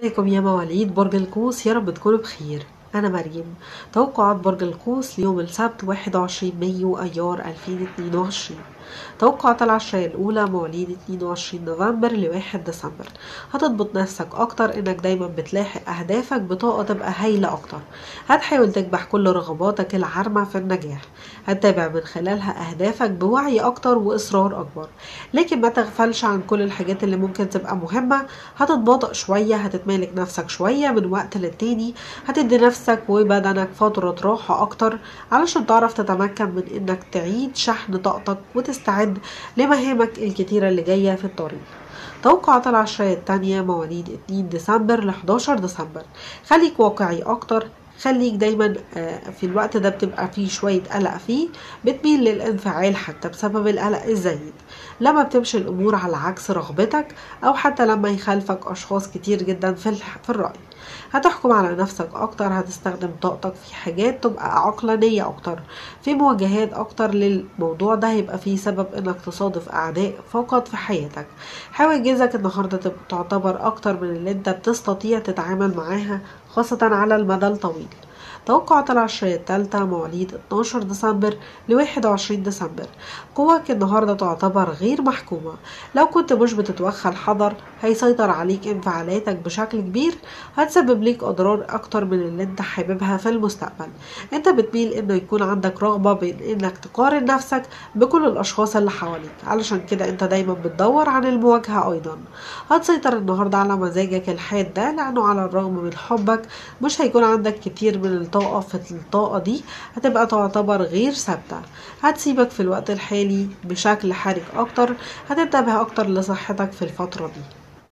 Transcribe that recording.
ازيكم يا مواليد برج القوس يا رب تكونوا بخير أنا مريم توقعات برج القوس ليوم السبت 21 مايو أيار 2022 توقعات العشرية الأولى مواليد 22 نوفمبر ل 1 ديسمبر هتضبط نفسك أكتر إنك دايما بتلاحق أهدافك بطاقة تبقى هايلة أكتر هتحاول تكبح كل رغباتك العارمة في النجاح هتتابع من خلالها أهدافك بوعي أكتر وإصرار أكبر لكن ما تغفلش عن كل الحاجات اللي ممكن تبقى مهمة هتتباطئ شوية هتتمالك نفسك شوية من وقت للتاني هتدي نفسك وبدنك فترة راحة أكتر علشان تعرف تتمكن من إنك تعيد شحن طاقتك وتستعد لمهامك الكتيرة اللي جاية في الطريق توقعات العشرية التانية مواليد 2 ديسمبر ل 11 ديسمبر خليك واقعي أكتر خليك دايما في الوقت ده بتبقى فيه شوية قلق فيه بتميل للانفعال حتى بسبب القلق الزايد لما بتمشي الأمور على عكس رغبتك أو حتى لما يخالفك أشخاص كتير جدا في, في الرأي هتحكم على نفسك أكتر هتستخدم طاقتك في حاجات تبقى عقلانية أكتر في مواجهات أكتر للموضوع ده هيبقى فيه سبب إنك تصادف أعداء فقط في حياتك حاول جيزك النهاردة تعتبر أكتر من اللي أنت بتستطيع تتعامل معاها خاصة على المدى الطويل توقعات العشرية الثالثة مواليد 12 ديسمبر ل 21 ديسمبر قواك النهاردة تعتبر غير محكومة لو كنت مش بتتوخى الحذر هيسيطر عليك انفعالاتك بشكل كبير هتسبب ليك أضرار أكتر من اللي انت حاببها في المستقبل انت بتميل انه يكون عندك رغبة بين انك تقارن نفسك بكل الأشخاص اللي حواليك علشان كده انت دايما بتدور عن المواجهة أيضا هتسيطر النهاردة على مزاجك الحاد ده لأنه على الرغم من حبك مش هيكون عندك كتير من الطاقة في الطاقة دي هتبقى تعتبر غير ثابتة هتسيبك في الوقت الحالي بشكل حرج أكتر هتنتبه أكتر لصحتك في الفترة دي